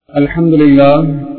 الحمد لله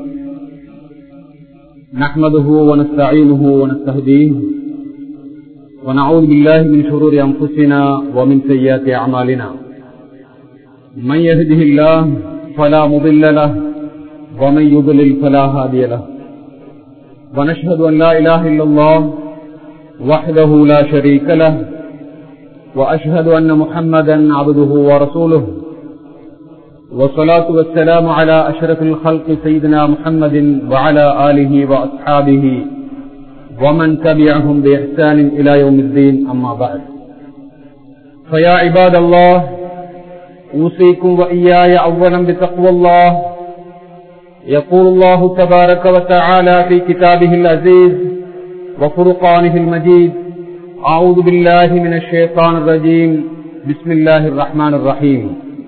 نحمده ونستعينه ونستهديه ونعوذ بالله من شرور أنفسنا ومن سيئات أعمالنا من يهده الله فلا مضل له ومن يضلل فلا هادي له ونشهد أن لا إله إلا الله وحده لا شريك له وأشهد أن محمدا عبده ورسوله والصلاة والسلام على أشرف الخلق سيدنا محمد وعلى آله وأصحابه ومن تبعهم بإحسان إلى يوم الدين أما بعد فيا عباد الله أوصيكم وإياي أولا بتقوى الله يقول الله تبارك وتعالى في كتابه العزيز وفرقانه المجيد أعوذ بالله من الشيطان الرجيم بسم الله الرحمن الرحيم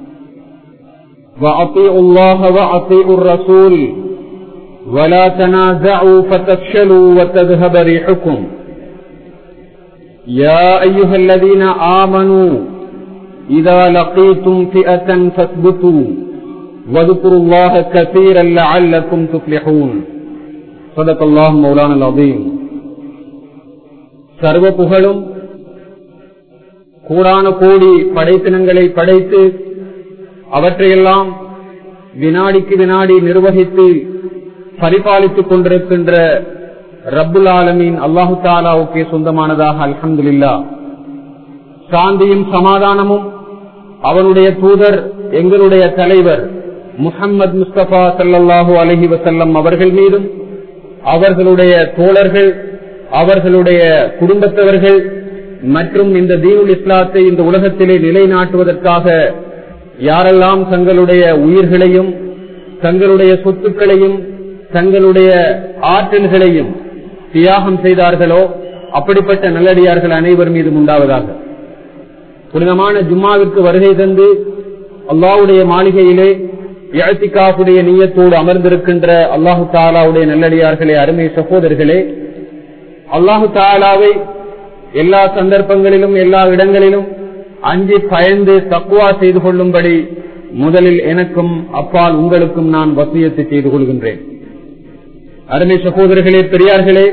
وأطيعوا الله وأطيعوا الرسول ولا تنازعوا فتفشلوا وتذهب ريحكم يا أيها الذين آمنوا إذا لقيتم فئة فاثبتوا واذكروا الله كثيرا لعلكم تفلحون صدق الله مولانا العظيم சர்வ புகழும் கூடான கோடி படைப்பினங்களை படைத்து அவற்றையெல்லாம் வினாடிக்கு வினாடி நிர்வகித்து பரிபாலித்துக் கொண்டிருக்கின்ற ரப்புல் ஆலமீன் அல்லாஹு தாலாவுக்கே சொந்தமானதாக அல்ஹம்துல்லா சாந்தியும் சமாதானமும் அவனுடைய தூதர் எங்களுடைய தலைவர் முகம்மது முஸ்தபா சல்லாஹூ அலஹி வசல்லம் அவர்கள் மீதும் அவர்களுடைய தோழர்கள் அவர்களுடைய குடும்பத்தவர்கள் மற்றும் இந்த தீனுல் இஸ்லாத்தை இந்த உலகத்திலே நிலைநாட்டுவதற்காக யாரெல்லாம் தங்களுடைய உயிர்களையும் தங்களுடைய சொத்துக்களையும் தங்களுடைய ஆற்றல்களையும் தியாகம் செய்தார்களோ அப்படிப்பட்ட நல்லடியார்கள் அனைவர் மீதும் உண்டாவதாக புனிதமான ஜும்மாவிற்கு வருகை தந்து அல்லாவுடைய மாளிகையிலே இழத்திக்காவுடைய நீயத்தோடு அமர்ந்திருக்கின்ற அல்லாஹு தாலாவுடைய நல்லடியார்களே அருமை சகோதரர்களே அல்லாஹு தாலாவை எல்லா சந்தர்ப்பங்களிலும் எல்லா இடங்களிலும் அஞ்சி பயந்து தக்குவா செய்து கொள்ளும்படி முதலில் எனக்கும் அப்பால் உங்களுக்கும் நான் வசியத்தை செய்து கொள்கின்றேன் அருமை சகோதரர்களே பெரியார்களே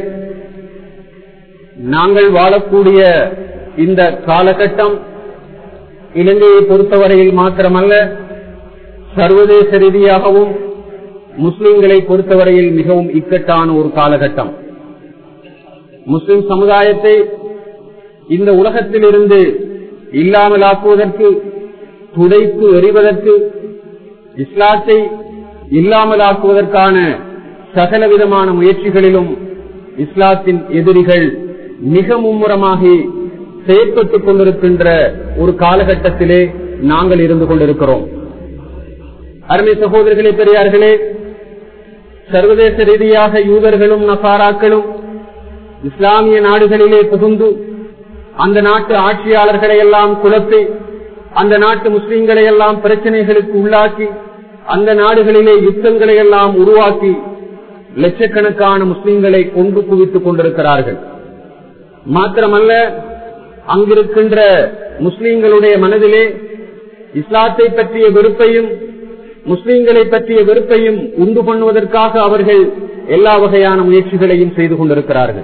நாங்கள் வாழக்கூடிய இந்த காலகட்டம் இலங்கையை பொறுத்தவரையில் மாத்திரமல்ல சர்வதேச ரீதியாகவும் முஸ்லிம்களை பொறுத்தவரையில் மிகவும் இக்கட்டான ஒரு காலகட்டம் முஸ்லிம் சமுதாயத்தை இந்த உலகத்திலிருந்து இல்லாமலாக்குவதற்கு துடைத்து எறிவதற்கு இஸ்லாத்தை இல்லாமலாக்குவதற்கான சகல விதமான முயற்சிகளிலும் இஸ்லாத்தின் எதிரிகள் மிக மும்முரமாகி செயற்பட்டுக் கொண்டிருக்கின்ற ஒரு காலகட்டத்திலே நாங்கள் இருந்து கொண்டிருக்கிறோம் அருமை சகோதரர்களே பெரியார்களே சர்வதேச ரீதியாக யூதர்களும் நசாராக்களும் இஸ்லாமிய நாடுகளிலே புகுந்து அந்த நாட்டு ஆட்சியாளர்களை எல்லாம் குழப்பி அந்த நாட்டு முஸ்லிம்களை எல்லாம் பிரச்சனைகளுக்கு உள்ளாக்கி அந்த நாடுகளிலே யுத்தங்களை எல்லாம் உருவாக்கி லட்சக்கணக்கான முஸ்லிம்களை கொண்டு குவித்துக் கொண்டிருக்கிறார்கள் மாத்திரமல்ல அங்கிருக்கின்ற முஸ்லிம்களுடைய மனதிலே இஸ்லாத்தை பற்றிய வெறுப்பையும் முஸ்லிம்களை பற்றிய வெறுப்பையும் உண்டு பண்ணுவதற்காக அவர்கள் எல்லா வகையான முயற்சிகளையும் செய்து கொண்டிருக்கிறார்கள்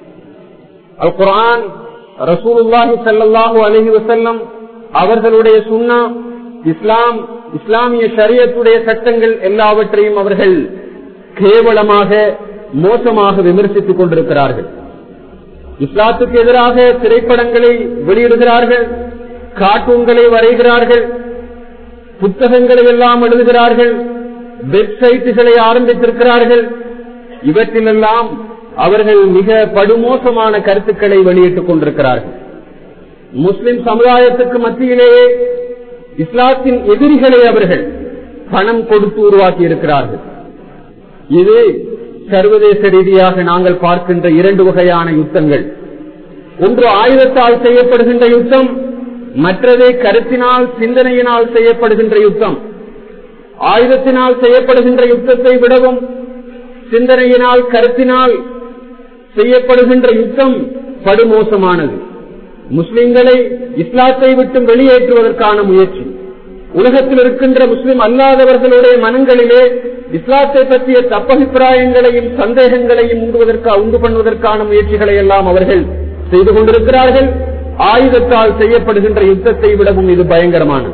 அல் குரான் ரசூலுல்லாஹி சல்லாஹூ அலஹி வசல்லம் அவர்களுடைய சுண்ணா இஸ்லாம் இஸ்லாமிய ஷரியத்துடைய சட்டங்கள் எல்லாவற்றையும் அவர்கள் கேவலமாக மோசமாக விமர்சித்துக் கொண்டிருக்கிறார்கள் இஸ்லாத்துக்கு எதிராக திரைப்படங்களை வெளியிடுகிறார்கள் கார்ட்டூன்களை வரைகிறார்கள் புத்தகங்களை எல்லாம் எழுதுகிறார்கள் வெப்சைட்டுகளை ஆரம்பித்திருக்கிறார்கள் இவற்றிலெல்லாம் அவர்கள் மிக படுமோசமான கருத்துக்களை வெளியிட்டுக் கொண்டிருக்கிறார்கள் முஸ்லிம் சமுதாயத்துக்கு மத்தியிலேயே இஸ்லாத்தின் எதிரிகளை அவர்கள் பணம் கொடுத்து உருவாக்கி இருக்கிறார்கள் இது சர்வதேச ரீதியாக நாங்கள் பார்க்கின்ற இரண்டு வகையான யுத்தங்கள் ஒன்று ஆயுதத்தால் செய்யப்படுகின்ற யுத்தம் மற்றதே கருத்தினால் சிந்தனையினால் செய்யப்படுகின்ற யுத்தம் ஆயுதத்தினால் செய்யப்படுகின்ற யுத்தத்தை விடவும் சிந்தனையினால் கருத்தினால் செய்யப்படுகின்ற யுத்தம் படுமோசமானது முஸ்லிம்களை இஸ்லாத்தை விட்டு வெளியேற்றுவதற்கான முயற்சி உலகத்தில் இருக்கின்ற முஸ்லிம் அல்லாதவர்களுடைய மனங்களிலே இஸ்லாத்தை பற்றிய தப்பபிப்பிராயங்களையும் சந்தேகங்களையும் உண்டுவதற்கா உண்டு பண்ணுவதற்கான முயற்சிகளை எல்லாம் அவர்கள் செய்து கொண்டிருக்கிறார்கள் ஆயுதத்தால் செய்யப்படுகின்ற யுத்தத்தை விடவும் இது பயங்கரமானது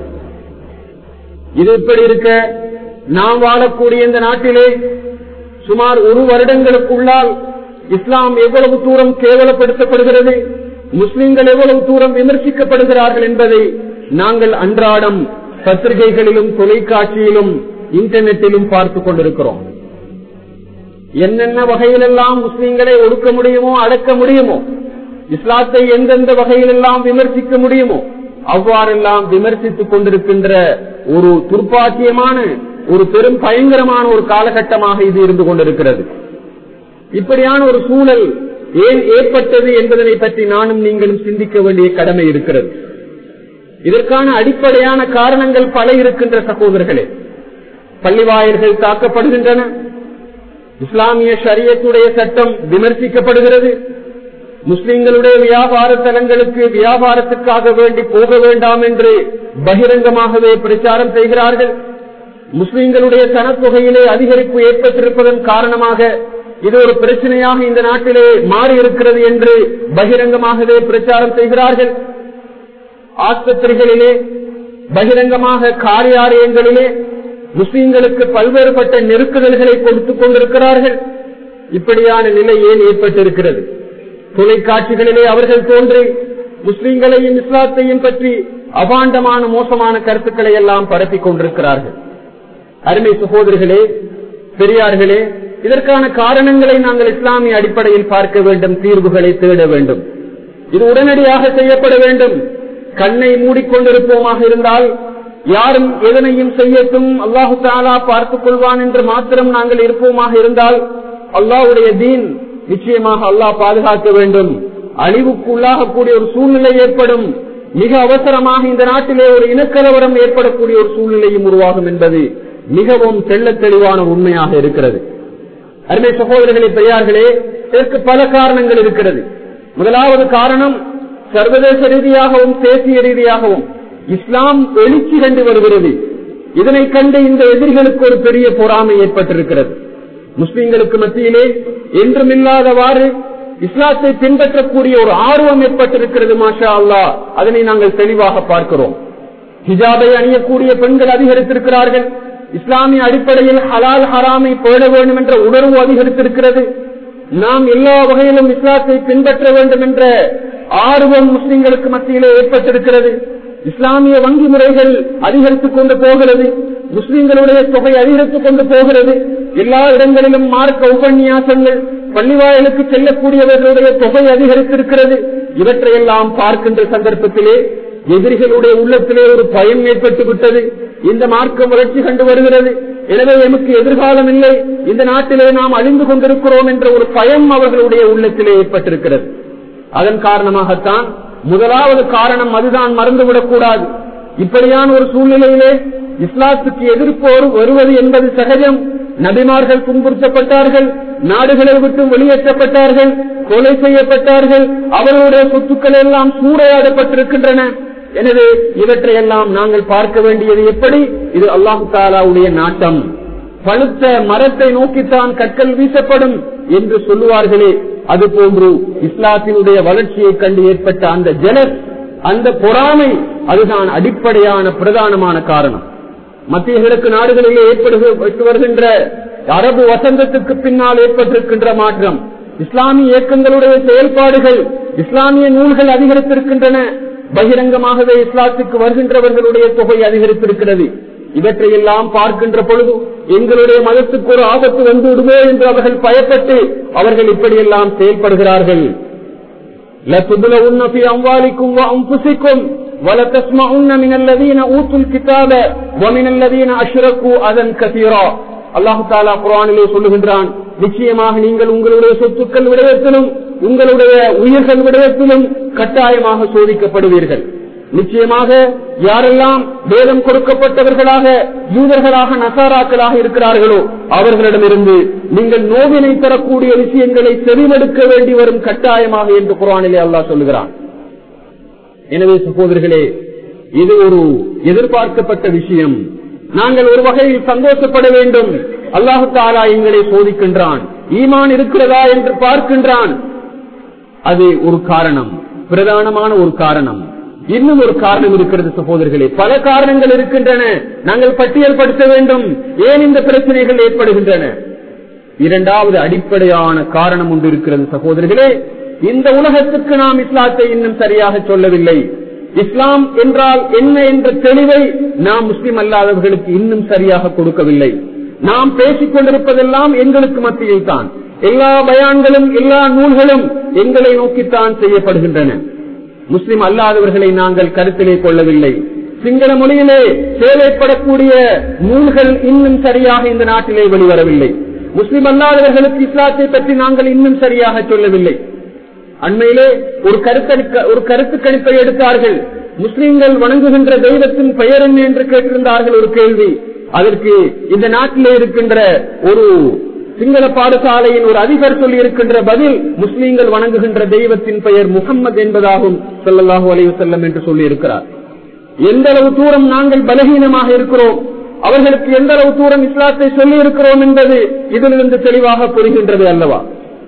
இது இப்படி இருக்க நாம் வாழக்கூடிய இந்த நாட்டிலே சுமார் ஒரு வருடங்களுக்குள்ளால் இஸ்லாம் எவ்வளவு தூரம் கேவலப்படுத்தப்படுகிறது முஸ்லிம்கள் எவ்வளவு தூரம் விமர்சிக்கப்படுகிறார்கள் என்பதை நாங்கள் அன்றாடம் பத்திரிகைகளிலும் தொலைக்காட்சியிலும் இன்டர்நெட்டிலும் பார்த்து கொண்டிருக்கிறோம் என்னென்ன வகையிலெல்லாம் முஸ்லிம்களை ஒடுக்க முடியுமோ அடக்க முடியுமோ இஸ்லாத்தை எந்தெந்த வகையிலெல்லாம் விமர்சிக்க முடியுமோ அவ்வாறெல்லாம் விமர்சித்துக் கொண்டிருக்கின்ற ஒரு துர்ப்பாக்கியமான ஒரு பெரும் பயங்கரமான ஒரு காலகட்டமாக இது இருந்து கொண்டிருக்கிறது இப்படியான ஒரு சூழல் ஏன் ஏற்பட்டது என்பதனை பற்றி நானும் நீங்களும் சிந்திக்க வேண்டிய கடமை இருக்கிறது இதற்கான அடிப்படையான காரணங்கள் பல இருக்கின்ற சகோதரர்களே பள்ளிவாயல்கள் தாக்கப்படுகின்றன இஸ்லாமிய ஷரியத்துடைய சட்டம் விமர்சிக்கப்படுகிறது முஸ்லிம்களுடைய வியாபார தலங்களுக்கு வியாபாரத்துக்காக வேண்டி போக வேண்டாம் என்று பகிரங்கமாகவே பிரச்சாரம் செய்கிறார்கள் முஸ்லிம்களுடைய சனத்தொகையிலே அதிகரிப்பு ஏற்பட்டிருப்பதன் காரணமாக இது ஒரு பிரச்சனையாக இந்த நாட்டிலே மாறி இருக்கிறது என்று பகிரங்கமாகவே பிரச்சாரம் செய்கிறார்கள் ஆஸ்பத்திரிகளிலே பகிரங்கமாக காரியாலயங்களிலே முஸ்லிம்களுக்கு பல்வேறுபட்ட நெருக்குதல்களை கொடுத்துக் கொண்டிருக்கிறார்கள் இப்படியான நிலை ஏன் ஏற்பட்டிருக்கிறது தொலைக்காட்சிகளிலே அவர்கள் தோன்றி முஸ்லிம்களையும் இஸ்லாத்தையும் பற்றி அபாண்டமான மோசமான கருத்துக்களை எல்லாம் பரப்பிக் கொண்டிருக்கிறார்கள் அருமை சகோதரர்களே பெரியார்களே இதற்கான காரணங்களை நாங்கள் இஸ்லாமிய அடிப்படையில் பார்க்க வேண்டும் தீர்வுகளை தேட வேண்டும் இது உடனடியாக செய்யப்பட வேண்டும் கண்ணை மூடிக்கொண்டிருப்போமாக இருந்தால் யாரும் எதனையும் செய்யட்டும் அல்லாஹு தாலா பார்த்துக் கொள்வான் என்று மாத்திரம் நாங்கள் இருப்போமாக இருந்தால் அல்லாஹுடைய தீன் நிச்சயமாக அல்லாஹ் பாதுகாக்க வேண்டும் அழிவுக்கு உள்ளாகக்கூடிய ஒரு சூழ்நிலை ஏற்படும் மிக அவசரமாக இந்த நாட்டிலே ஒரு இனக்கலவரம் ஏற்படக்கூடிய ஒரு சூழ்நிலையும் உருவாகும் என்பது மிகவும் தெள்ள தெளிவான உண்மையாக இருக்கிறது அருமை சகோதரர்களே பெரியார்களே இதற்கு பல காரணங்கள் இருக்கிறது முதலாவது காரணம் சர்வதேச ரீதியாகவும் தேசிய ரீதியாகவும் இஸ்லாம் எழுச்சி கண்டு வருகிறது இதனை கண்டு இந்த எதிரிகளுக்கு ஒரு பெரிய பொறாமை ஏற்பட்டிருக்கிறது முஸ்லிம்களுக்கு மத்தியிலே என்றுமில்லாதவாறு இஸ்லாத்தை பின்பற்றக்கூடிய ஒரு ஆர்வம் ஏற்பட்டிருக்கிறது மாஷா அல்லா அதனை நாங்கள் தெளிவாக பார்க்கிறோம் ஹிஜாபை அணியக்கூடிய பெண்கள் அதிகரித்திருக்கிறார்கள் இஸ்லாமிய அடிப்படையில் ஹலால் ஹராமை பேட வேண்டும் என்ற உணர்வு அதிகரித்திருக்கிறது நாம் எல்லா வகையிலும் இஸ்லாத்தை பின்பற்ற வேண்டும் என்ற ஆர்வம் முஸ்லிம்களுக்கு மத்தியிலே ஏற்பட்டிருக்கிறது இஸ்லாமிய வங்கி முறைகள் அதிகரித்துக் கொண்டு போகிறது முஸ்லிம்களுடைய தொகை அதிகரித்துக் கொண்டு போகிறது எல்லா இடங்களிலும் மார்க்க உபன்யாசங்கள் பள்ளிவாயலுக்கு செல்லக்கூடியவர்களுடைய தொகை அதிகரித்திருக்கிறது இவற்றையெல்லாம் பார்க்கின்ற சந்தர்ப்பத்திலே எதிரிகளுடைய உள்ளத்திலே ஒரு பயம் ஏற்பட்டு விட்டது இந்த மார்க்கம் வளர்ச்சி கண்டு வருகிறது எனவே எமக்கு எதிர்காலம் இல்லை இந்த நாட்டிலே நாம் அழிந்து கொண்டிருக்கிறோம் என்ற ஒரு பயம் அவர்களுடைய உள்ளத்திலே ஏற்பட்டிருக்கிறது அதன் காரணமாகத்தான் முதலாவது காரணம் அதுதான் மறந்துவிடக் கூடாது இப்படியான ஒரு சூழ்நிலையிலே இஸ்லாத்துக்கு எதிர்ப்பு வருவது என்பது சகஜம் நபிமார்கள் துன்புறுத்தப்பட்டார்கள் நாடுகளை விட்டு வெளியேற்றப்பட்டார்கள் கொலை செய்யப்பட்டார்கள் அவர்களுடைய சொத்துக்கள் எல்லாம் சூறையாடப்பட்டிருக்கின்றன எனவே இவற்றையெல்லாம் நாங்கள் பார்க்க வேண்டியது எப்படி இது அல்லாஹு தாலாவுடைய நாட்டம் பழுத்த மரத்தை நோக்கித்தான் கற்கள் வீசப்படும் என்று சொல்லுவார்களே அது போன்று இஸ்லாத்தினுடைய வளர்ச்சியை கண்டு ஏற்பட்ட அந்த ஜலஸ் அந்த பொறாமை அதுதான் அடிப்படையான பிரதானமான காரணம் மத்திய கிழக்கு நாடுகளிலே ஏற்பட்டு வருகின்ற அரபு வசந்தத்துக்கு பின்னால் ஏற்பட்டிருக்கின்ற மாற்றம் இஸ்லாமிய இயக்கங்களுடைய செயல்பாடுகள் இஸ்லாமிய நூல்கள் அதிகரித்திருக்கின்றன பகிரங்கமாகவே இஸ்லாத்துக்கு வருகின்றவர்களுடைய தொகை அதிகரித்திருக்கிறது இவற்றையெல்லாம் பார்க்கின்ற பொழுது எங்களுடைய மதத்துக்கு ஒரு ஆபத்து வந்து விடுமோ என்று அவர்கள் பயப்பட்டு அவர்கள் இப்படியெல்லாம் செயல்படுகிறார்கள் لتبلغن في أموالكم وأنفسكم ولتسمعن من الذين أوتوا الكتاب ومن الذين أشركوا أذى كثيرا அல்லாஹு தாலா குரானிலே சொல்லுகின்றான் நிச்சயமாக நீங்கள் உங்களுடைய சொத்துக்கள் விடயத்திலும் உங்களுடைய உயிர்கள் விடயத்திலும் கட்டாயமாக சோதிக்கப்படுவீர்கள் நிச்சயமாக யாரெல்லாம் வேதம் கொடுக்கப்பட்டவர்களாக யூதர்களாக நசாராக்களாக இருக்கிறார்களோ அவர்களிடமிருந்து நீங்கள் நோவினை தரக்கூடிய விஷயங்களை செறிவெடுக்க வேண்டி வரும் கட்டாயமாக என்று குரானிலே அல்லாஹ் சொல்லுகிறான் எனவே சகோதரர்களே இது ஒரு எதிர்பார்க்கப்பட்ட விஷயம் நாங்கள் ஒரு வகையில் சந்தோஷப்பட வேண்டும் அல்லாஹு தாலா எங்களை சோதிக்கின்றான் ஈமான் இருக்கிறதா என்று பார்க்கின்றான் அது ஒரு காரணம் பிரதானமான ஒரு காரணம் இன்னும் ஒரு காரணம் இருக்கிறது சகோதரர்களே பல காரணங்கள் இருக்கின்றன நாங்கள் பட்டியல் படுத்த வேண்டும் ஏன் இந்த பிரச்சனைகள் ஏற்படுகின்றன இரண்டாவது அடிப்படையான காரணம் ஒன்று இருக்கிறது சகோதரர்களே இந்த உலகத்துக்கு நாம் இஸ்லாத்தை இன்னும் சரியாக சொல்லவில்லை இஸ்லாம் என்றால் என்ன என்ற தெளிவை நாம் முஸ்லிம் அல்லாதவர்களுக்கு இன்னும் சரியாக கொடுக்கவில்லை நாம் பேசிக் கொண்டிருப்பதெல்லாம் எங்களுக்கு மத்தியில் தான் எல்லா பயான்களும் எல்லா நூல்களும் எங்களை நோக்கித்தான் செய்யப்படுகின்றன முஸ்லிம் அல்லாதவர்களை நாங்கள் கருத்திலே கொள்ளவில்லை சிங்கள மொழியிலே தேவைப்படக்கூடிய நூல்கள் இன்னும் சரியாக இந்த நாட்டிலே வெளிவரவில்லை முஸ்லிம் அல்லாதவர்களுக்கு இஸ்லாத்தை பற்றி நாங்கள் இன்னும் சரியாக சொல்லவில்லை அண்மையிலே ஒரு கருத்தளிக்க ஒரு கருத்து கணிப்பை எடுத்தார்கள் முஸ்லிம்கள் வணங்குகின்ற தெய்வத்தின் பெயர் என்ன என்று கேட்டிருந்தார்கள் ஒரு கேள்வி அதற்கு இந்த நாட்டிலே இருக்கின்ற ஒரு சிங்கள பாடசாலையின் ஒரு அதிபர் சொல்லி இருக்கின்ற பதில் முஸ்லீம்கள் வணங்குகின்ற தெய்வத்தின் பெயர் முகம்மது என்பதாகும் சொல்லல்லாஹு அலைவு செல்லம் என்று சொல்லி இருக்கிறார் எந்த அளவு தூரம் நாங்கள் பலகீனமாக இருக்கிறோம் அவர்களுக்கு எந்த அளவு தூரம் இஸ்லாத்தை சொல்லி இருக்கிறோம் என்பது இதிலிருந்து தெளிவாக புரிகின்றது அல்லவா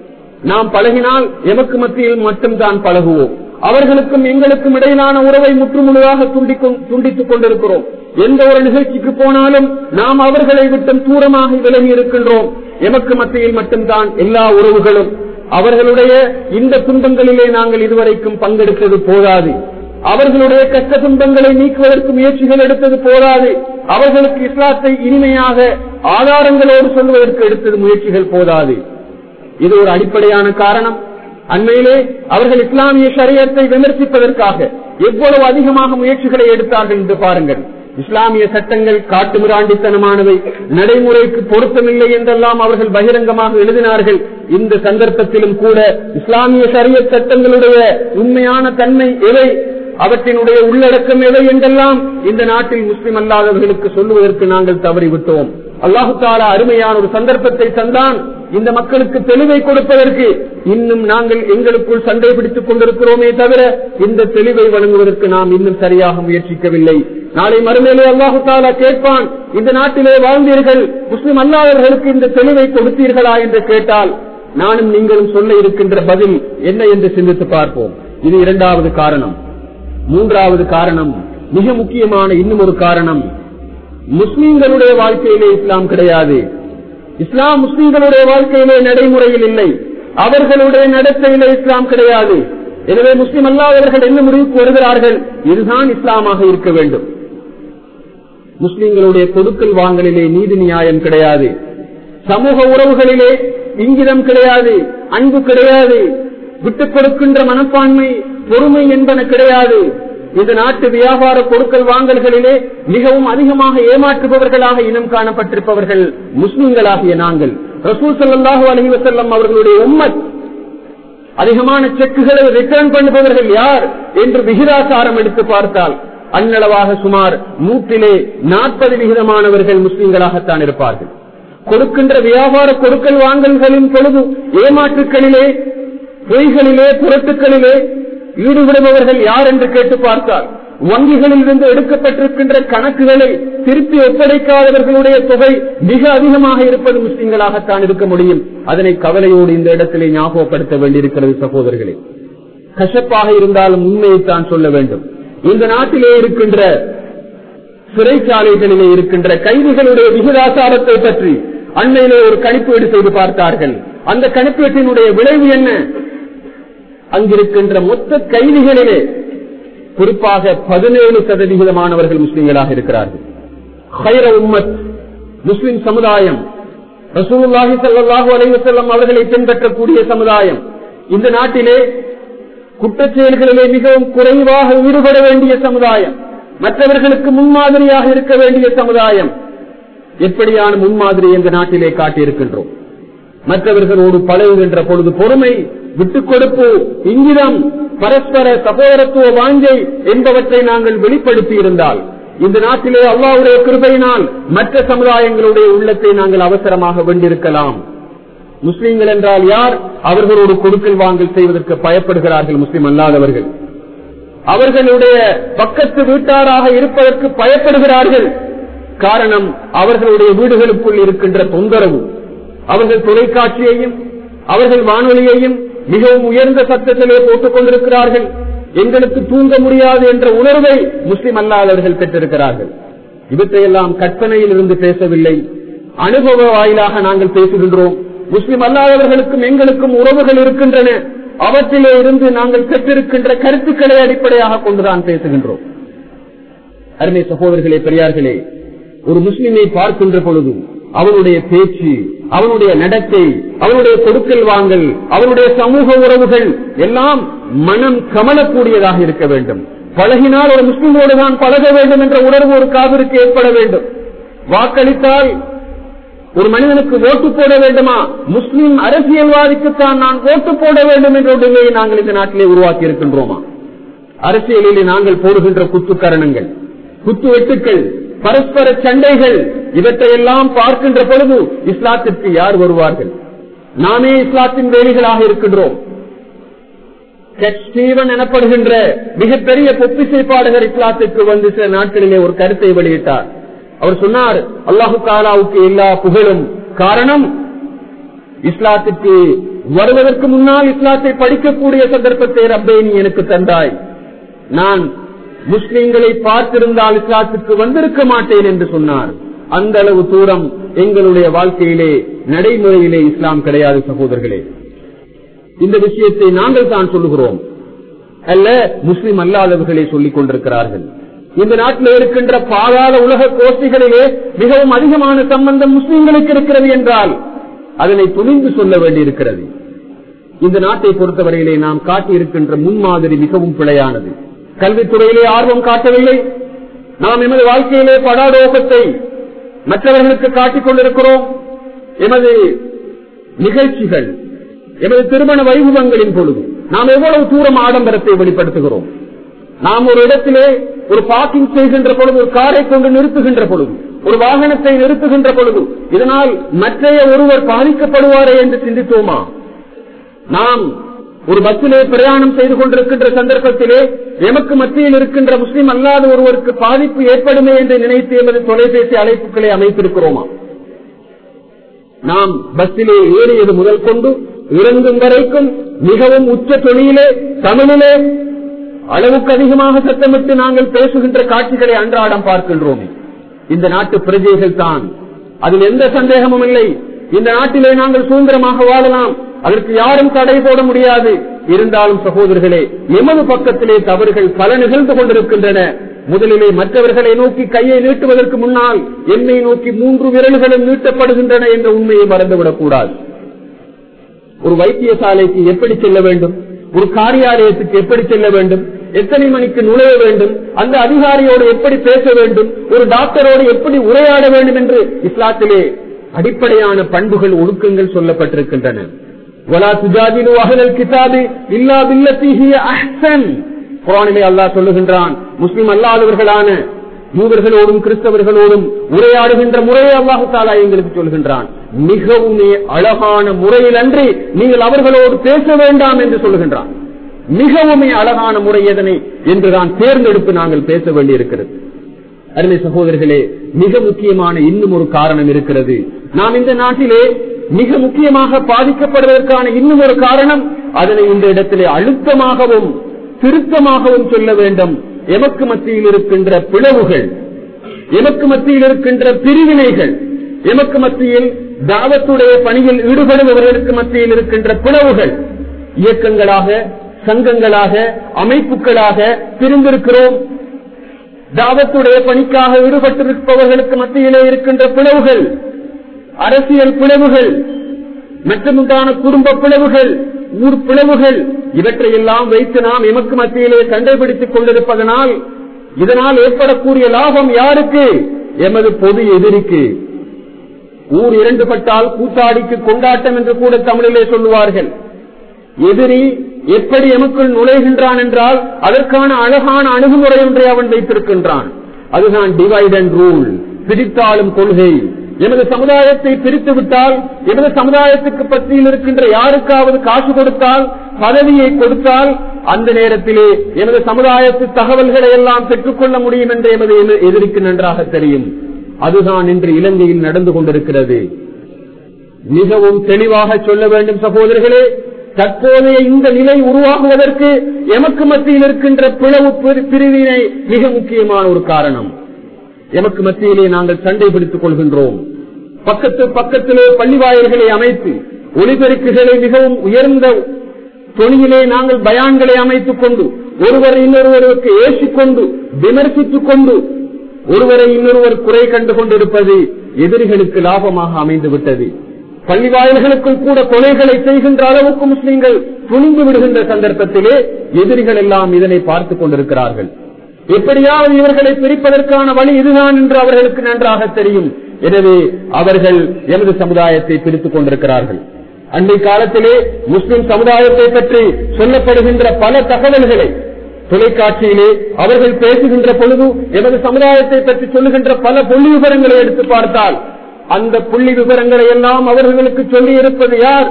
நாம் பழகினால் எமக்கு மத்தியில் மட்டும்தான் பழகுவோம் அவர்களுக்கும் எங்களுக்கும் இடையிலான உறவை முற்றுமுழுதாக துண்டித்துக் கொண்டிருக்கிறோம் எந்த ஒரு நிகழ்ச்சிக்கு போனாலும் நாம் அவர்களை விட்டு தூரமாக விலகி இருக்கின்றோம் எமக்கு மத்தியில் மட்டும்தான் எல்லா உறவுகளும் அவர்களுடைய இந்த துன்பங்களிலே நாங்கள் இதுவரைக்கும் பங்கெடுத்தது போதாது அவர்களுடைய கஷ்ட துன்பங்களை நீக்குவதற்கு முயற்சிகள் எடுத்தது போதாது அவர்களுக்கு இஸ்லாத்தை இனிமையாக ஆதாரங்களோடு சொல்வதற்கு எடுத்தது முயற்சிகள் போதாது இது ஒரு அடிப்படையான காரணம் அண்மையிலே அவர்கள் இஸ்லாமிய சரியத்தை விமர்சிப்பதற்காக எவ்வளவு அதிகமாக முயற்சிகளை எடுத்தார்கள் என்று பாருங்கள் இஸ்லாமிய சட்டங்கள் காட்டு மிராண்டித்தனமானவை நடைமுறைக்கு பொருத்தமில்லை என்றெல்லாம் அவர்கள் பகிரங்கமாக எழுதினார்கள் இந்த சந்தர்ப்பத்திலும் கூட இஸ்லாமிய சரிய சட்டங்களுடைய உண்மையான தன்மை எவை அவற்றினுடைய உள்ளடக்கம் எவை என்றெல்லாம் இந்த நாட்டில் முஸ்லிம் அல்லாதவர்களுக்கு சொல்லுவதற்கு நாங்கள் தவறிவிட்டோம் அல்லாஹு தாலா அருமையான ஒரு சந்தர்ப்பத்தை தந்தான் இந்த மக்களுக்கு தெளிவை கொடுப்பதற்கு இன்னும் நாங்கள் எங்களுக்குள் சண்டை பிடித்துக் கொண்டிருக்கிறோமே தவிர இந்த தெளிவை வழங்குவதற்கு நாம் இன்னும் சரியாக முயற்சிக்கவில்லை நாளை மறுமையிலே அல்லாஹு தாலா கேட்பான் இந்த நாட்டிலே வாழ்ந்தீர்கள் முஸ்லிம் அல்லாதவர்களுக்கு இந்த தெளிவை கொடுத்தீர்களா என்று கேட்டால் நானும் நீங்களும் சொல்ல இருக்கின்ற பதில் என்ன என்று சிந்தித்து பார்ப்போம் இது இரண்டாவது காரணம் மூன்றாவது காரணம் மிக முக்கியமான இன்னும் ஒரு காரணம் முஸ்லீம்களுடைய வாழ்க்கையிலே இஸ்லாம் கிடையாது இஸ்லாம் முஸ்லீம்களுடைய வாழ்க்கையிலே நடைமுறையில் இல்லை அவர்களுடைய நடத்தையிலே இஸ்லாம் கிடையாது எனவே முஸ்லிம் அல்லாதவர்கள் என்ன முடிவுக்கு வருகிறார்கள் இதுதான் இஸ்லாமாக இருக்க வேண்டும் முஸ்லிம்களுடைய கொடுக்கல் வாங்கலிலே நீதி நியாயம் கிடையாது சமூக உறவுகளிலே இங்கிதம் கிடையாது அன்பு கிடையாது விட்டுக் கொடுக்கின்ற மனப்பான்மை பொறுமை என்பன கிடையாது இந்த நாட்டு வியாபார பொருட்கள் வாங்கல்களிலே மிகவும் அதிகமாக ஏமாற்றுபவர்களாக இனம் காணப்பட்டிருப்பவர்கள் முஸ்லிம்களாகிய நாங்கள் ரசூல் சல்லாஹூ அலஹி வசல்லம் அவர்களுடைய உம்மத் அதிகமான செக்குகளை ரிட்டர்ன் பண்ணுபவர்கள் யார் என்று விகிதாசாரம் எடுத்து பார்த்தால் அன்னளவாக சுமார் நூற்றிலே நாற்பது விகிதமானவர்கள் முஸ்லிம்களாகத்தான் இருப்பார்கள் கொடுக்கின்ற வியாபார கொடுக்கல் வாங்கல்களின் பொழுது ஏமாற்றுக்களிலே பொய்களிலே புரட்டுக்களிலே ஈடுபடுபவர்கள் யார் என்று கேட்டு பார்த்தால் வங்கிகளில் இருந்து எடுக்கப்பட்டிருக்கின்ற கணக்குகளை திருப்பி ஒப்படைக்காதவர்களுடைய தொகை மிக அதிகமாக இருப்பது முஸ்லிம்களாகத்தான் இருக்க முடியும் அதனை கவலையோடு இந்த இடத்திலே ஞாபகப்படுத்த வேண்டியிருக்கிறது சகோதரர்களே கசப்பாக இருந்தாலும் உண்மையைத்தான் சொல்ல வேண்டும் இந்த நாட்டிலே இருக்கின்ற சிறைச்சாலைகளிலே இருக்கின்ற கைதிகளுடைய விகிதாசாரத்தை பற்றி அண்மையிலே ஒரு கணிப்பீடு செய்து பார்த்தார்கள் அந்த கணிப்பீட்டினுடைய விளைவு என்ன அங்கிருக்கின்ற மொத்த கைதிகளிலே குறிப்பாக பதினேழு சதவிகிதமானவர்கள் முஸ்லிம்களாக இருக்கிறார்கள் ஹைர உம்மத் முஸ்லிம் சமுதாயம் ரசூல்லாஹி சல்லாஹூ அலைவசல்லம் அவர்களை பின்பற்றக்கூடிய சமுதாயம் இந்த நாட்டிலே குற்றச்செயல்களிலே மிகவும் குறைவாக ஈடுபட வேண்டிய சமுதாயம் மற்றவர்களுக்கு முன்மாதிரியாக இருக்க வேண்டிய சமுதாயம் எப்படியான முன்மாதிரி இந்த நாட்டிலே காட்டியிருக்கின்றோம் மற்றவர்களோடு பழகுகின்ற பொழுது பொறுமை விட்டுக் கொடுப்பு இங்கிதம் பரஸ்பர சகோதரத்துவ வாஞ்சை என்பவற்றை நாங்கள் வெளிப்படுத்தி இருந்தால் இந்த நாட்டிலே அல்லாவுடைய கிருபையினால் மற்ற சமுதாயங்களுடைய உள்ளத்தை நாங்கள் அவசரமாக வென்றிருக்கலாம் முஸ்லீம்கள் என்றால் யார் அவர்களோடு கொடுக்கல் வாங்கல் செய்வதற்கு பயப்படுகிறார்கள் முஸ்லிம் அல்லாதவர்கள் அவர்களுடைய பக்கத்து வீட்டாராக இருப்பதற்கு பயப்படுகிறார்கள் காரணம் அவர்களுடைய வீடுகளுக்குள் இருக்கின்ற தொந்தரவு அவர்கள் தொலைக்காட்சியையும் அவர்கள் வானொலியையும் மிகவும் உயர்ந்த சத்தத்திலே போட்டுக் கொண்டிருக்கிறார்கள் எங்களுக்கு தூங்க முடியாது என்ற உணர்வை முஸ்லிம் அல்லாதவர்கள் பெற்றிருக்கிறார்கள் இவற்றையெல்லாம் கற்பனையில் இருந்து பேசவில்லை அனுபவ வாயிலாக நாங்கள் பேசுகின்றோம் முஸ்லிம் அல்லாதவர்களுக்கும் எங்களுக்கும் உறவுகள் இருக்கின்றன அவற்றிலே இருந்து நாங்கள் பெற்றிருக்கின்ற கருத்துக்களை அடிப்படையாக கொண்டுதான் பேசுகின்றோம் அருமை சகோதரர்களே பெரியார்களே ஒரு முஸ்லிமை பார்க்கின்ற பொழுது அவனுடைய பேச்சு அவனுடைய நடத்தை அவனுடைய கொடுக்கல் வாங்கல் அவனுடைய சமூக உறவுகள் எல்லாம் மனம் கமலக்கூடியதாக இருக்க வேண்டும் பழகினால் ஒரு முஸ்லிமோடு தான் பழக வேண்டும் என்ற உணர்வு ஒரு காவிற்கு ஏற்பட வேண்டும் வாக்களித்தால் ஒரு மனிதனுக்கு ஓட்டு போட வேண்டுமா முஸ்லிம் அரசியல்வாதிக்குத்தான் நான் ஓட்டு போட வேண்டும் என்ற ஒரு நிலையை நாங்கள் இந்த நாட்டிலே உருவாக்கி இருக்கின்றோமா அரசியலிலே நாங்கள் போடுகின்ற குத்துக்கரணங்கள் குத்து வெட்டுக்கள் பரஸ்பர சண்டைகள் இவற்றையெல்லாம் பார்க்கின்ற பொழுது இஸ்லாத்திற்கு யார் வருவார்கள் நாமே இஸ்லாத்தின் வேலிகளாக இருக்கின்றோம் ஸ்டீவன் எனப்படுகின்ற மிகப்பெரிய பொப்பிசை பாடகர் இஸ்லாத்திற்கு வந்து சில நாட்களிலே ஒரு கருத்தை வெளியிட்டார் அவர் சொன்னார் அல்லாஹு தாலாவுக்கு எல்லா புகழும் காரணம் இஸ்லாத்திற்கு வருவதற்கு முன்னால் இஸ்லாத்தை படிக்கக்கூடிய சந்தர்ப்பத்தை ரப்பே நீ எனக்கு தந்தாய் நான் முஸ்லிம்களை பார்த்திருந்தால் இஸ்லாத்திற்கு வந்திருக்க மாட்டேன் என்று சொன்னார் அந்த அளவு தூரம் எங்களுடைய வாழ்க்கையிலே நடைமுறையிலே இஸ்லாம் கிடையாது சகோதரர்களே இந்த விஷயத்தை நாங்கள் தான் சொல்லுகிறோம் அல்ல முஸ்லிம் அல்லாதவர்களே சொல்லிக் கொண்டிருக்கிறார்கள் இந்த நாட்டில் இருக்கின்ற பாதாள உலக கோஷ்டிகளிலே மிகவும் அதிகமான சம்பந்தம் முஸ்லிம்களுக்கு இருக்கிறது என்றால் அதனை துணிந்து சொல்ல வேண்டியிருக்கிறது இந்த நாட்டை பொறுத்தவரையிலே நாம் காட்டியிருக்கின்ற முன்மாதிரி மிகவும் பிழையானது கல்வித்துறையிலே ஆர்வம் காட்டவில்லை நாம் எமது வாழ்க்கையிலே படாடோகத்தை மற்றவர்களுக்கு காட்டிக் கொண்டிருக்கிறோம் எமது நிகழ்ச்சிகள் எமது திருமண வைபவங்களின் பொழுது நாம் எவ்வளவு தூரம் ஆடம்பரத்தை வெளிப்படுத்துகிறோம் நாம் ஒரு இடத்திலே ஒரு பார்க்கிங் செய்கின்ற பொழுது ஒரு காரை கொண்டு நிறுத்துகின்ற பொழுது ஒரு வாகனத்தை நிறுத்துகின்ற பொழுது இதனால் மற்றைய ஒருவர் பாதிக்கப்படுவாரே என்று சிந்தித்தோமா நாம் ஒரு பஸ்ஸிலே பிரயாணம் செய்து கொண்டிருக்கின்ற சந்தர்ப்பத்திலே எமக்கு மத்தியில் இருக்கின்ற முஸ்லிம் அல்லாத ஒருவருக்கு பாதிப்பு ஏற்படுமே என்று நினைத்து எமது தொலைபேசி அழைப்புகளை அமைத்திருக்கிறோமா நாம் பஸ்ஸிலே ஏறியது முதல் கொண்டு இறங்கும் வரைக்கும் மிகவும் உச்ச தொழிலே தமிழிலே அளவுக்கு அதிகமாக சத்தமிட்டு நாங்கள் பேசுகின்ற காட்சிகளை அன்றாடம் பார்க்கின்றோம் இந்த நாட்டு பிரஜைகள் தான் அதில் எந்த சந்தேகமும் இல்லை இந்த நாட்டிலே நாங்கள் சுதந்திரமாக வாழலாம் அதற்கு யாரும் தடை போட முடியாது இருந்தாலும் சகோதரர்களே எமது பக்கத்திலே தவறுகள் பல நிகழ்ந்து கொண்டிருக்கின்றன முதலிலே மற்றவர்களை நோக்கி கையை நீட்டுவதற்கு முன்னால் என்னை நோக்கி மூன்று விரல்களும் நீட்டப்படுகின்றன என்ற உண்மையை மறந்துவிடக் கூடாது ஒரு வைத்தியசாலைக்கு எப்படி செல்ல வேண்டும் ஒரு காரியாலயத்துக்கு எப்படி செல்ல வேண்டும் எத்தனை மணிக்கு நுழைய வேண்டும் அந்த அதிகாரியோடு எப்படி பேச வேண்டும் ஒரு டாக்டரோடு எப்படி உரையாட வேண்டும் என்று இஸ்லாத்திலே அடிப்படையான பண்புகள் ஒழுக்கங்கள் சொல்லப்பட்டிருக்கின்றன குரானிலே அல்லாஹ் சொல்லுகின்றான் முஸ்லிம் அல்லாதவர்களான யூதர்களோடும் கிறிஸ்தவர்களோடும் உரையாடுகின்ற முறையை அல்லாஹு தாலா எங்களுக்கு சொல்கின்றான் மிகவும் அழகான முறையில் அன்றி நீங்கள் அவர்களோடு பேச வேண்டாம் என்று சொல்லுகின்றான் மிகவும் அழகான முறை எதனை என்றுதான் தேர்ந்தெடுப்பு நாங்கள் பேச வேண்டியிருக்கிறது அருமை சகோதரர்களே மிக முக்கியமான இன்னும் ஒரு காரணம் இருக்கிறது நாம் இந்த நாட்டிலே மிக முக்கியமாக பாதிக்கப்படுவதற்கான இன்னும் ஒரு காரணம் அதனை இந்த இடத்திலே அழுத்தமாகவும் திருத்தமாகவும் சொல்ல வேண்டும் எமக்கு மத்தியில் இருக்கின்ற பிளவுகள் எமக்கு மத்தியில் இருக்கின்ற பிரிவினைகள் எமக்கு மத்தியில் தாவத்துடைய பணியில் ஈடுபடுபவர்களுக்கு மத்தியில் இருக்கின்ற பிளவுகள் இயக்கங்களாக சங்கங்களாக அமைப்புகளாக பிரிந்திருக்கிறோம் தாவத்துடைய பணிக்காக ஈடுபட்டிருப்பவர்களுக்கு மத்தியிலே இருக்கின்ற பிளவுகள் அரசியல் பிளவுகள் மற்றமுண்டான குடும்ப பிளவுகள் ஊர் பிளவுகள் இவற்றையெல்லாம் வைத்து நாம் எமக்கு மத்தியிலே சண்டை பிடித்துக் கொண்டிருப்பதனால் இதனால் ஏற்படக்கூடிய லாபம் யாருக்கு எமது பொது எதிரிக்கு ஊர் இரண்டு பட்டால் கூத்தாடிக்கு கொண்டாட்டம் என்று கூட தமிழிலே சொல்லுவார்கள் எதிரி எப்படி எமக்குள் நுழைகின்றான் என்றால் அதற்கான அழகான அணுகுமுறை ஒன்றை அவன் வைத்திருக்கின்றான் அதுதான் டிவைட் அண்ட் ரூல் பிரித்தாளும் கொள்கை எமது சமுதாயத்தை பிரித்து விட்டால் எமது சமுதாயத்துக்கு பற்றியில் இருக்கின்ற யாருக்காவது காசு கொடுத்தால் பதவியை கொடுத்தால் அந்த நேரத்திலே எமது சமுதாயத்து தகவல்களை எல்லாம் பெற்றுக்கொள்ள முடியும் என்று எமது எதிர்- எதிரிக்கு நன்றாக தெரியும் அதுதான் இன்று இலங்கையில் நடந்து கொண்டிருக்கிறது மிகவும் தெளிவாக சொல்ல வேண்டும் சகோதரர்களே தற்போதைய இந்த நிலை உருவாகுவதற்கு எமக்கு மத்தியில் இருக்கின்ற பிளவு பிரி- பிரிவினை மிக முக்கியமான ஒரு காரணம் எமக்கு மத்தியிலே நாங்கள் சண்டை பிடித்துக் கொள்கின்றோம் பக்கத்து பக்கத்திலே பள்ளிவாயல்களை அமைத்து ஒளிபெருக்குகளை மிகவும் உயர்ந்த தொனியிலே நாங்கள் பயான்களை அமைத்துக் கொண்டு ஒருவரை இன்னொருவருக்கு ஏசிக்கொண்டு விமர்சித்துக் கொண்டு ஒருவரை இன்னொருவர் குறை கண்டு கொண்டிருப்பது எதிரிகளுக்கு லாபமாக அமைந்து விட்டது பள்ளி வாயில்களுக்குள் கூட கொலைகளை செய்கின்ற அளவுக்கு முஸ்லிம்கள் துணிந்து விடுகின்ற சந்தர்ப்பத்திலே எதிரிகள் எல்லாம் இதனை பார்த்துக் கொண்டிருக்கிறார்கள் எப்படியாவது இவர்களை பிரிப்பதற்கான வழி இதுதான் என்று அவர்களுக்கு நன்றாக தெரியும் எனவே அவர்கள் எமது சமுதாயத்தை பிரித்துக் கொண்டிருக்கிறார்கள் அன்றை காலத்திலே முஸ்லிம் சமுதாயத்தை பற்றி சொல்லப்படுகின்ற பல தகவல்களை தொலைக்காட்சியிலே அவர்கள் பேசுகின்ற பொழுது எமது சமுதாயத்தை பற்றி சொல்லுகின்ற பல புள்ளி விவரங்களை எடுத்து பார்த்தால் அந்த புள்ளி விவரங்களை எல்லாம் அவர்களுக்கு சொல்லி இருப்பது யார்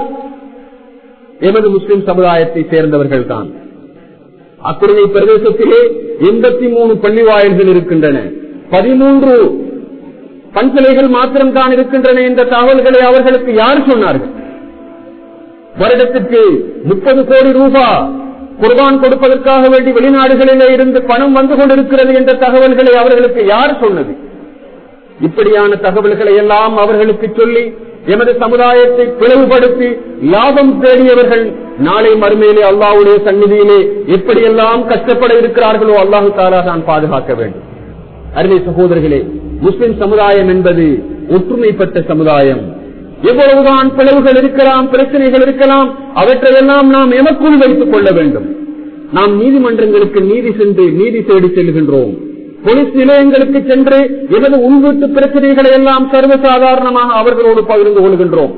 எமது முஸ்லிம் சமுதாயத்தை சேர்ந்தவர்கள் தான் அக்குடிமை பிரதேசத்திலே எண்பத்தி மூணு பள்ளி வாயில்கள் இருக்கின்றன பதிமூன்று பண்சிலைகள் மாத்திரம்தான் இருக்கின்றன என்ற தகவல்களை அவர்களுக்கு யார் சொன்னார்கள் வருடத்திற்கு முப்பது கோடி ரூபாய் குர்பான் கொடுப்பதற்காக வேண்டி வெளிநாடுகளிலே இருந்து பணம் வந்து கொண்டிருக்கிறது என்ற தகவல்களை அவர்களுக்கு யார் சொன்னது இப்படியான தகவல்களை எல்லாம் அவர்களுக்கு சொல்லி எமது சமுதாயத்தை பிளவுபடுத்தி லாபம் தேடியவர்கள் நாளை மறுமையிலே அல்லாவுடைய சந்நிதியிலே எப்படியெல்லாம் கஷ்டப்பட இருக்கிறார்களோ அல்லாஹு தாலா தான் பாதுகாக்க வேண்டும் அருமை சகோதரர்களே முஸ்லிம் சமுதாயம் என்பது ஒற்றுமைப்பட்ட சமுதாயம் எவ்வளவுதான் பிளவுகள் இருக்கலாம் பிரச்சனைகள் இருக்கலாம் அவற்றையெல்லாம் நாம் எமக்குள் வைத்துக் கொள்ள வேண்டும் நாம் நீதிமன்றங்களுக்கு நீதி சென்று நீதி தேடி செல்கின்றோம் போலீஸ் நிலையங்களுக்கு சென்று எமது உள்வீட்டு பிரச்சனைகளை எல்லாம் சர்வசாதாரணமாக அவர்களோடு பகிர்ந்து கொள்கின்றோம்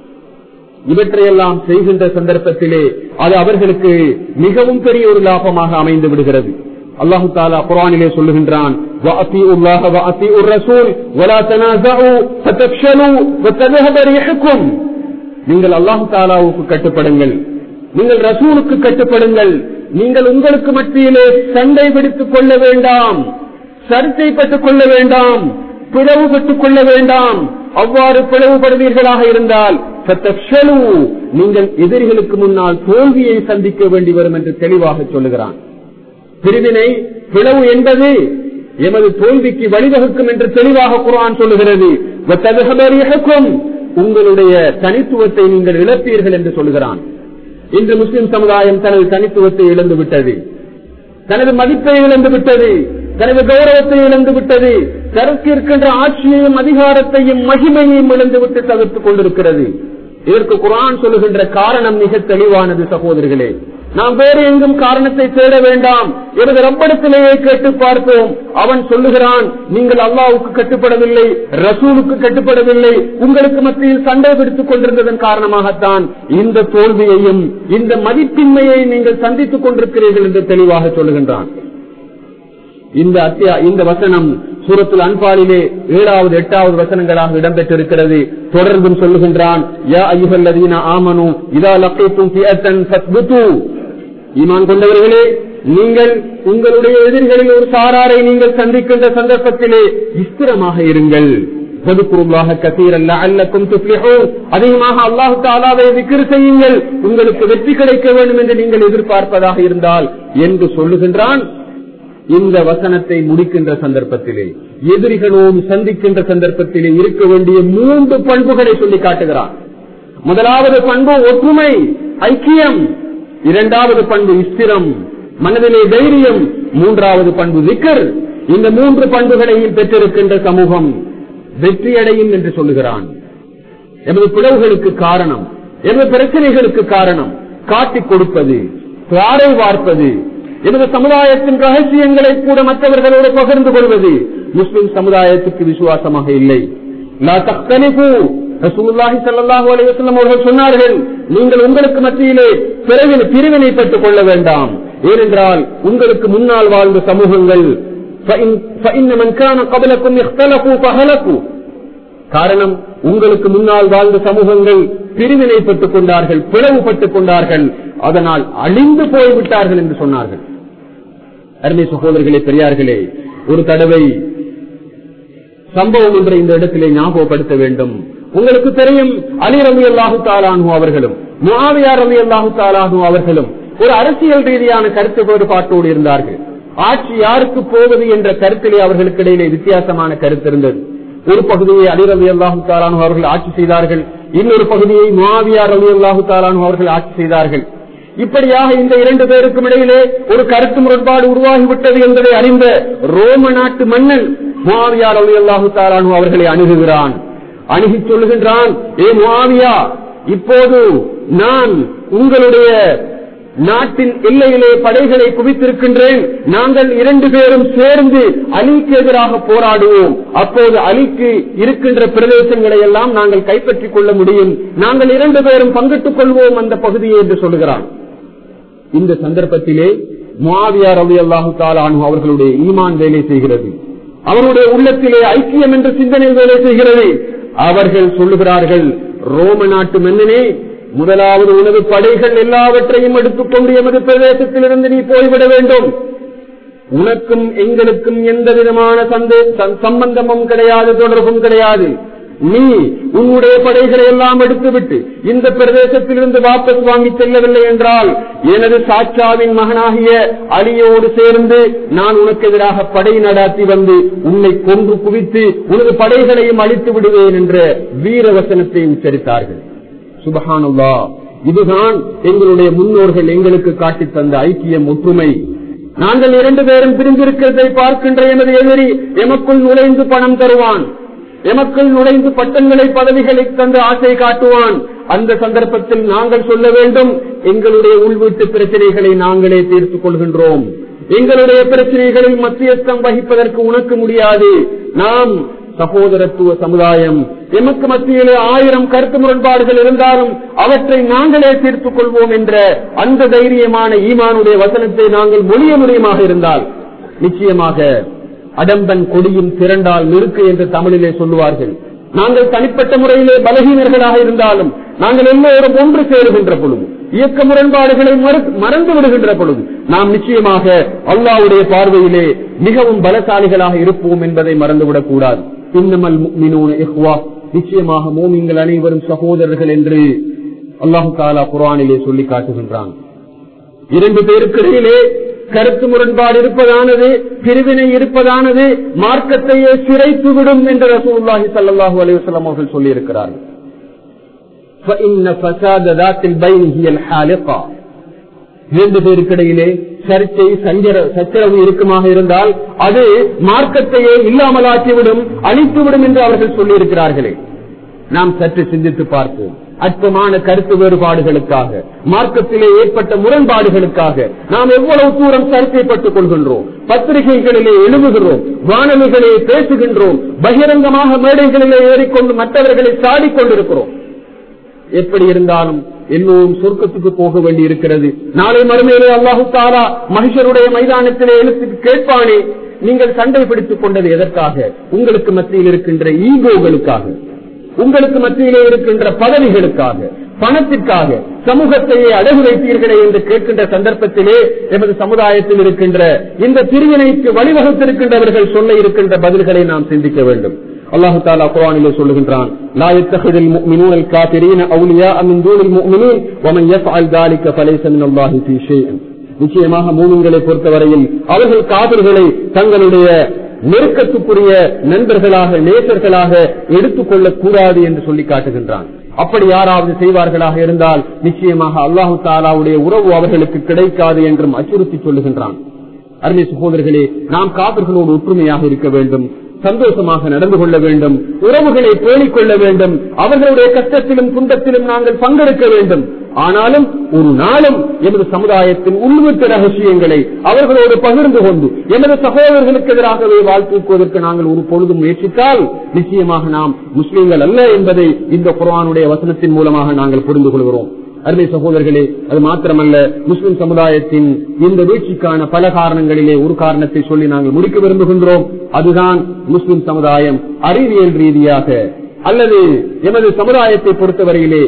இவற்றையெல்லாம் செய்கின்ற சந்தர்ப்பத்திலே அது அவர்களுக்கு மிகவும் பெரிய ஒரு லாபமாக அமைந்து விடுகிறது அல்லாஹு தாலா குரானிலே சொல்லுகின்றான் وَأَطِيعُوا اللَّهَ وَأَطِيعُوا الرَّسُولَ وَلَا تَنَازَعُوا فَتَفْشَلُوا وَتَذْهَبَ رِيحُكُمْ நீங்கள் அல்லாஹு தாலாவுக்கு கட்டுப்படுங்கள் நீங்கள் ரசூலுக்கு கட்டுப்படுங்கள் நீங்கள் உங்களுக்கு மத்தியிலே சண்டை பிடித்துக் கொள்ள வேண்டாம் சர்ச்சைப்பட்டுக் கொள்ள வேண்டாம் பிளவுபட்டுக் கொள்ள வேண்டாம் அவ்வாறு பிளவுபடுவீர்களாக இருந்தால் ஃபதஃப்ஷலு, நீங்கள் எதிரிகளுக்கு முன்னால் தோல்வியை சந்திக்க வேண்டி வரும் என்று தெளிவாக சொல்லுகிறான் பிரிவினை பிளவு என்பது எமது தோல்விக்கு வழிவகுக்கும் என்று தெளிவாக குர்ஆன் சொல்லுகிறது وَتَذْهَبَ رِيحُكُمْ. உங்களுடைய தனித்துவத்தை நீங்கள் இழப்பீர்கள் என்று சொல்லுகிறான் இன்று முஸ்லிம் சமுதாயம் தனது தனித்துவத்தை இழந்து விட்டது தனது மதிப்பை இழந்து விட்டது தனது கௌரவத்தை இழந்து விட்டது தனக்கு இருக்கின்ற ஆட்சியையும் அதிகாரத்தையும் மகிமையையும் இழந்துவிட்டு தவிர்த்துக் கொண்டிருக்கிறது இதற்கு குரான் சொல்லுகின்ற காரணம் மிக தெளிவானது சகோதரிகளே நாம் வேறு எங்கும் காரணத்தை தேட வேண்டாம் எனது ரப்படத்திலேயே கேட்டு பார்ப்போம் அவன் சொல்லுகிறான் நீங்கள் அல்லாவுக்கு கட்டுப்படவில்லை ரசூலுக்கு கட்டுப்படவில்லை உங்களுக்கு மத்தியில் சண்டை பிடித்துக் கொண்டிருந்ததன் காரணமாகத்தான் இந்த தோல்வியையும் இந்த மதிப்பின்மையை நீங்கள் சந்தித்துக் கொண்டிருக்கிறீர்கள் என்று தெளிவாக சொல்லுகின்றான் இந்த அத்தியா இந்த வசனம் சூரத்துல் அன்பாலிலே ஏழாவது எட்டாவது வசனங்களாக இடம்பெற்றிருக்கிறது தொடர்ந்தும் சொல்லுகின்றான் யா ஐயுகல்லதீன ஆமனு இதா லக்கைத்தும் ஃபியத்தன் ஃபத்புத்து ஈமான் கொண்டவர்களே நீங்கள் உங்களுடைய எதிரிகளில் ஒரு சாராரை நீங்கள் சந்திக்கின்ற சந்தர்ப்பத்திலே ஸ்திரமாக இருங்கள் பொதுக்குருவாக கசீரல்ல அல்லக்கும் துப்ளிஹூன் அதிகமாக அல்லாஹு தாலாவை விக்கிர செய்யுங்கள் உங்களுக்கு வெற்றி கிடைக்க வேண்டும் என்று நீங்கள் எதிர்பார்ப்பதாக இருந்தால் என்று சொல்லுகின்றான் இந்த வசனத்தை முடிக்கின்ற சந்தர்ப்பத்திலே எதிரிகளோடு சந்திக்கின்ற சந்தர்ப்பத்திலே இருக்க வேண்டிய மூன்று பண்புகளை சொல்லி காட்டுகிறான் முதலாவது பண்பு ஒற்றுமை ஐக்கியம் இரண்டாவது பண்பு ஸ்திரம் மனதிலே தைரியம் மூன்றாவது பண்பு விக்கர் இந்த மூன்று பண்புகளையும் பெற்றிருக்கின்ற சமூகம் வெற்றியடையும் என்று சொல்லுகிறான் எமது பிளவுகளுக்கு காரணம் எமது பிரச்சனைகளுக்கு காரணம் காட்டிக் கொடுப்பது தாரை வார்ப்பது எனது சமுதாயத்தின் ரகசியங்களை கூட மற்றவர்களோடு பகிர்ந்து கொள்வது முஸ்லிம் சமுதாயத்துக்கு விசுவாசமாக இல்லை லா தக்தலிபு ரசூலுல்லாஹி ஸல்லல்லாஹு அலைஹி வஸல்லம் அவர்கள் சொன்னார்கள் நீங்கள் உங்களுக்கு மத்தியிலே பிறவில் பிரிவினைப்பட்டுக் கொள்ள வேண்டாம் ஏனென்றால் உங்களுக்கு முன்னால் வாழ்ந்த சமூகங்கள் فإن فإن من كان قبلكم اختلفوا فهلكوا காரணம் உங்களுக்கு முன்னால் வாழ்ந்த சமூகங்கள் பிரிவினைப்பட்டுக் கொண்டார்கள் பிளவுபட்டுக் கொண்டார்கள் அதனால் அழிந்து போய்விட்டார்கள் என்று சொன்னார்கள் அருமை சகோதரர்களே பெரியார்களே ஒரு தடவை சம்பவம் ஒன்றை இந்த இடத்திலே ஞாபகப்படுத்த வேண்டும் உங்களுக்கு தெரியும் அலி ரவி அல்லாஹு தாலானு அவர்களும் முகாவியா ரவி அல்லாஹு தாலானு அவர்களும் ஒரு அரசியல் ரீதியான கருத்து வேறுபாட்டோடு இருந்தார்கள் ஆட்சி யாருக்கு போவது என்ற கருத்திலே அவர்களுக்கு இடையிலே வித்தியாசமான கருத்து இருந்தது ஒரு பகுதியை அலி ரவி அல்லாஹு தாலானு அவர்கள் ஆட்சி செய்தார்கள் இன்னொரு பகுதியை முகாவியா ரவி அல்லாஹு தாலானு அவர்கள் ஆட்சி செய்தார்கள் இப்படியாக இந்த இரண்டு பேருக்கும் இடையிலே ஒரு கருத்து முரண்பாடு உருவாகிவிட்டது என்பதை அறிந்த ரோம நாட்டு மன்னன் முவாவியா ரவி அல்லாஹு தாலானு அவர்களை அணுகுகிறான் அணுகி சொல்லுகின்றான் ஏ முவாவியா இப்போது நான் உங்களுடைய நாட்டின் எல்லையிலே படைகளை குவித்திருக்கின்றேன் நாங்கள் இரண்டு பேரும் சேர்ந்து அலிக்கு எதிராக போராடுவோம் அப்போது அலிக்கு இருக்கின்ற பிரதேசங்களை எல்லாம் நாங்கள் கைப்பற்றிக் கொள்ள முடியும் நாங்கள் இரண்டு பேரும் பங்கிட்டுக் கொள்வோம் அந்த பகுதியை என்று சொல்லுகிறான் இந்த சந்தர்ப்பத்திலே முவாவியா ரவி அல்லாஹு தாலானு அவர்களுடைய ஈமான் வேலை செய்கிறது அவருடைய உள்ளத்திலே ஐக்கியம் என்ற சிந்தனை வேலை செய்கிறது அவர்கள் சொல்லுகிறார்கள் ரோம நாட்டு மன்னனே முதலாவது உனது படைகள் எல்லாவற்றையும் எடுத்துக்கொண்டு எமது பிரதேசத்திலிருந்து நீ போய்விட வேண்டும் உனக்கும் எங்களுக்கும் எந்த விதமான சம்பந்தமும் கிடையாது தொடர்பும் கிடையாது நீ உன்னுடைய படைகளை எல்லாம் எடுத்துவிட்டு இந்த பிரதேசத்திலிருந்து வாபஸ் வாங்கி செல்லவில்லை என்றால் எனது சாட்சாவின் மகனாகிய அலியோடு சேர்ந்து நான் உனக்கு எதிராக படை நடாத்தி வந்து உன்னை கொன்று குவித்து உனது படைகளையும் அழித்து விடுவேன் என்ற வீரவசனத்தை உச்சரித்தார்கள் சுபஹானுல்லா இதுதான் எங்களுடைய முன்னோர்கள் எங்களுக்கு காட்டித் தந்த ஐக்கியம் ஒற்றுமை நாங்கள் இரண்டு பேரும் பிரிந்திருக்கிறதை பார்க்கின்ற எமது எதிரி எமக்குள் நுழைந்து பணம் தருவான் எமக்குள் நுழைந்து பட்டங்களை பதவிகளை தந்து ஆசை காட்டுவான் அந்த சந்தர்ப்பத்தில் நாங்கள் சொல்ல வேண்டும் எங்களுடைய உள்வீட்டு பிரச்சனைகளை நாங்களே தீர்த்துக் கொள்கின்றோம் எங்களுடைய பிரச்சனைகளில் மத்தியஸ்தம் வகிப்பதற்கு உனக்கு முடியாது நாம் சகோதரத்துவ சமுதாயம் எமக்கு மத்தியிலே ஆயிரம் கருத்து முரண்பாடுகள் இருந்தாலும் அவற்றை நாங்களே தீர்த்துக் கொள்வோம் என்ற அந்த தைரியமான ஈமானுடைய வசனத்தை நாங்கள் மொழிய முடியுமாக இருந்தால் நிச்சயமாக அடம்பன் கொடியும் திரண்டால் நிறுக்கு என்று தமிழிலே சொல்லுவார்கள் நாங்கள் தனிப்பட்ட முறையிலே பலகீனர்களாக இருந்தாலும் நாங்கள் எல்லோரும் ஒன்று சேருகின்ற பொழுது இயக்க முரண்பாடுகளை மறந்து விடுகின்ற பொழுது நாம் நிச்சயமாக அல்லாவுடைய பார்வையிலே மிகவும் பலசாலிகளாக இருப்போம் என்பதை மறந்துவிடக் கூடாது இன்னமல் நிச்சயமாக மோமிங்கள் அனைவரும் சகோதரர்கள் என்று அல்லாஹு தாலா குரானிலே சொல்லி காட்டுகின்றான் இரண்டு பேருக்கு இடையிலே கருத்து முரண்பாடு இருப்பதானது பிரிவினை இருப்பதானது மார்க்கத்தையே சிறைத்துவிடும் என்று ரசூல்லாஹி சல்லாஹூ அலைவசம் அவர்கள் சொல்லியிருக்கிறார்கள் இரண்டு பேருக்கிடையிலே சர்ச்சை சச்சரவு இருக்குமாக இருந்தால் அது மார்க்கத்தையே இல்லாமலாக்கிவிடும் அழித்துவிடும் என்று அவர்கள் சொல்லியிருக்கிறார்களே நாம் சற்று சிந்தித்து பார்ப்போம் அற்பமான கருத்து வேறுபாடுகளுக்காக மார்க்கத்திலே ஏற்பட்ட முரண்பாடுகளுக்காக நாம் எவ்வளவு தூரம் சர்ச்சைப்பட்டுக் கொள்கின்றோம் பத்திரிகைகளிலே எழுதுகிறோம் வானொலிகளே பேசுகின்றோம் பகிரங்கமாக மேடைகளிலே ஏறிக்கொண்டு மற்றவர்களை சாடிக்கொண்டிருக்கிறோம் எப்படி இருந்தாலும் எல்லோரும் சொர்க்கத்துக்கு போக வேண்டி இருக்கிறது நாளை மறுமையிலே அல்லாஹு தாரா மகிஷருடைய மைதானத்திலே எழுத்து கேட்பானே நீங்கள் சண்டை பிடித்துக் கொண்டது எதற்காக உங்களுக்கு மத்தியில் இருக்கின்ற ஈகோகளுக்காக உங்களுக்கு மத்தியிலே இருக்கின்ற பதவிகளுக்காக பணத்திற்காக சமூகத்தையே அழகு வைத்தீர்களே என்று கேட்கின்ற சந்தர்ப்பத்திலே எமது சமுதாயத்தில் இருக்கின்ற இந்த பிரிவினைக்கு வழிவகுத்திருக்கின்றவர்கள் சொல்ல இருக்கின்ற பதில்களை நாம் சிந்திக்க வேண்டும் அல்லாஹு தாலா குரானிலே சொல்லுகின்றான் லா யத்தஹிதுல் முஃமினூனல் காஃபிரீன அவுலியா மின் தூனில் முஃமினீன் வமன் யஃஅல் ذلك فليس من الله في شيء நிச்சயமாக மூமின்களை பொறுத்தவரையில் அவர்கள் காதல்களை தங்களுடைய நெருக்கத்துக்குரிய நண்பர்களாக நேசர்களாக எடுத்துக்கொள்ளக் கூடாது என்று சொல்லி காட்டுகின்றான் அப்படி யாராவது செய்வார்களாக இருந்தால் நிச்சயமாக அல்லாஹு தாலாவுடைய உறவு அவர்களுக்கு கிடைக்காது என்றும் அச்சுறுத்தி சொல்லுகின்றான் அருமை சகோதரர்களே நாம் காப்பர்களோடு ஒற்றுமையாக இருக்க வேண்டும் சந்தோஷமாக நடந்து கொள்ள வேண்டும் உறவுகளை பேணிக் கொள்ள வேண்டும் அவர்களுடைய கஷ்டத்திலும் துன்பத்திலும் நாங்கள் பங்கெடுக்க வேண்டும் ஆனாலும் ஒரு நாளும் எமது சமுதாயத்தின் உள்வீட்டு ரகசியங்களை அவர்களோடு பகிர்ந்து கொண்டு எமது சகோதரர்களுக்கு எதிராகவே வாழ்த்துவதற்கு நாங்கள் ஒரு பொழுதும் முயற்சித்தால் நிச்சயமாக நாம் முஸ்லீம்கள் அல்ல என்பதை இந்த குரானுடைய வசனத்தின் மூலமாக நாங்கள் புரிந்து கொள்கிறோம் அருமை சகோதரர்களே அது மாத்திரமல்ல முஸ்லிம் சமுதாயத்தின் இந்த வீழ்ச்சிக்கான பல காரணங்களிலே ஒரு காரணத்தை சொல்லி நாங்கள் முடிக்க விரும்புகின்றோம் அதுதான் முஸ்லிம் சமுதாயம் அறிவியல் ரீதியாக அல்லது எமது சமுதாயத்தை பொறுத்தவரையிலே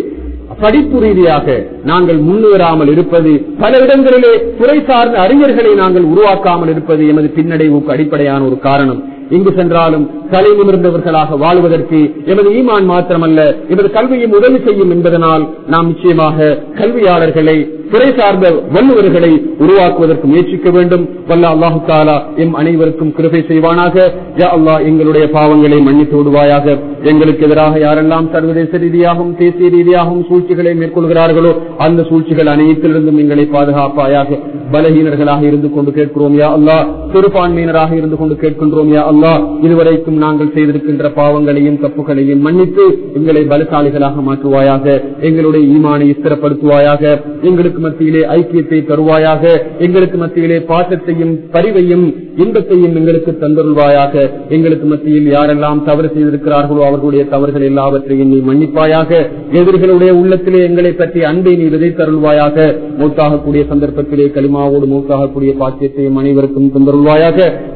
படிப்பு ரீதியாக நாங்கள் முன்னேறாமல் இருப்பது பல இடங்களிலே துறை சார்ந்த அறிஞர்களை நாங்கள் உருவாக்காமல் இருப்பது எமது பின்னடைவுக்கு அடிப்படையான ஒரு காரணம் எங்கு சென்றாலும் தலை நிமிர்ந்தவர்களாக வாழ்வதற்கு எமது ஈமான் மாத்திரமல்ல எமது கல்வியும் உதவி செய்யும் என்பதனால் நாம் நிச்சயமாக கல்வியாளர்களை துறை சார்ந்த வல்லுவர்களை உருவாக்குவதற்கு முயற்சிக்க வேண்டும் வல்ல அல்லாஹு தாலா எம் அனைவருக்கும் கிருபை செய்வானாக யா அல்லாஹ் எங்களுடைய பாவங்களை மன்னித்து விடுவாயாக எங்களுக்கு எதிராக யாரெல்லாம் சர்வதேச ரீதியாகவும் தேசிய ரீதியாகவும் சூழ்ச்சிகளை மேற்கொள்கிறார்களோ அந்த சூழ்ச்சிகள் அனைத்திலிருந்தும் எங்களை பாதுகாப்பாயாக பலகீனர்களாக இருந்து கொண்டு கேட்கிறோம் யா அல்லாஹ் சிறுபான்மையினராக இருந்து கொண்டு கேட்கின்றோம் யா அல்லாஹ் இதுவரைக்கும் நாங்கள் செய்திருக்கின்ற பாவங்களையும் தப்புகளையும் மன்னித்து எங்களை பலசாலிகளாக மாற்றுவாயாக எங்களுடைய ஈமானை ஸ்திரப்படுத்துவாயாக எங்களுக்கு மத்தியிலே ஐக்கியத்தை தருவாயாக எங்களுக்கு மத்தியிலே பாசத்தையும் பரிவையும் இன்பத்தையும் எங்களுக்கு தந்தருள்வாயாக எங்களுக்கு மத்தியில் யாரெல்லாம் தவறு செய்திருக்கிறார்களோ அவர்களுடைய தவறுகள் எல்லாவற்றையும் நீ மன்னிப்பாயாக எதிர்களுடைய உள்ளத்திலே எங்களை பற்றி அன்பை நீ விதை தருள்வாயாக மூத்தாகக்கூடிய சந்தர்ப்பத்திலே களிமாவோடு மூத்தாகக்கூடிய பாக்கியத்தையும் அனைவருக்கும் தந்தருள்வாயாக